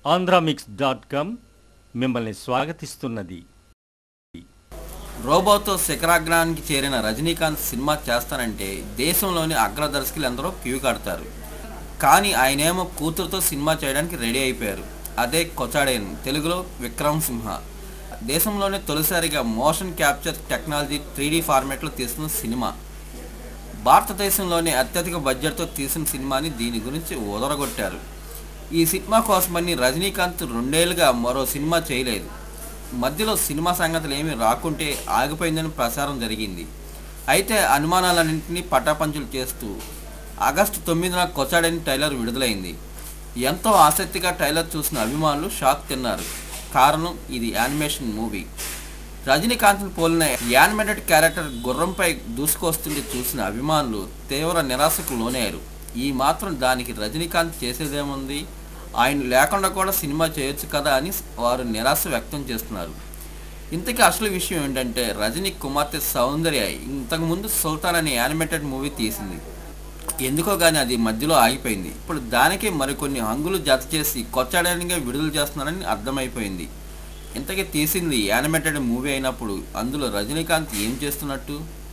Andhramix dot com మిమ్మల్ని స్వాగతిస్తున్నది రోబోతో శిఖరాగ్రానికి చేరిన Rajinikanth cinema చేస్తానంటే దేశంలోని అగ్రదర్శకులు ఎందరో క్యూ కడతారు కానీ ఆయనేమో కూతురుతో సినిమా చేయడానికి రెడీ అయిపోయారు అదే కొచాడేన్ తెలుగులో విక్రమ్ సింహ దేశంలోనే తొలిసారిగా మోషన్ క్యాప్చర్ టెక్నాలజీ త్రీ ఫార్మాట్లో తీస్తున్న సినిమా భారతదేశంలోనే అత్యధిక బడ్జెట్తో తీసిన సినిమాని దీని గురించి ఉదరగొట్టారు ఈ సినిమా కోసమని రజనీకాంత్ రెండేళ్లుగా మరో సినిమా చేయలేదు మధ్యలో సినిమా సంగతులు ఏమీ రాకుంటే ఆగిపోయిందని ప్రచారం జరిగింది అయితే అనుమానాలన్నింటినీ పటాపంచులు చేస్తూ ఆగస్టు తొమ్మిదిన కొచ్చాడని టైలర్ విడుదలైంది ఎంతో ఆసక్తిగా టైలర్ చూసిన అభిమానులు షాక్ తిన్నారు కారణం ఇది యానిమేషన్ మూవీ రజనీకాంత్ను పోలిన యానిమేటెడ్ క్యారెక్టర్ గుర్రంపై దూసుకొస్తుంటే చూసిన అభిమానులు తీవ్ర నిరాశకు లోనయ్యారు ఈ మాత్రం దానికి రజనీకాంత్ చేసేదేముంది ఆయన లేకుండా కూడా సినిమా చేయొచ్చు కదా అని వారు నిరాశ వ్యక్తం చేస్తున్నారు ఇంతకీ అసలు విషయం ఏంటంటే రజనీ కుమార్తె సౌందర్య ఇంతకుముందు సుల్తాన్ అనే యానిమేటెడ్ మూవీ తీసింది ఎందుకో కానీ అది మధ్యలో ఆగిపోయింది ఇప్పుడు దానికి మరికొన్ని హంగులు జత చేసి కొచ్చాడనిగా విడుదల చేస్తున్నారని అర్థమైపోయింది ఇంతకీ తీసింది యానిమేటెడ్ మూవీ అయినప్పుడు అందులో రజనీకాంత్ ఏం చేస్తున్నట్టు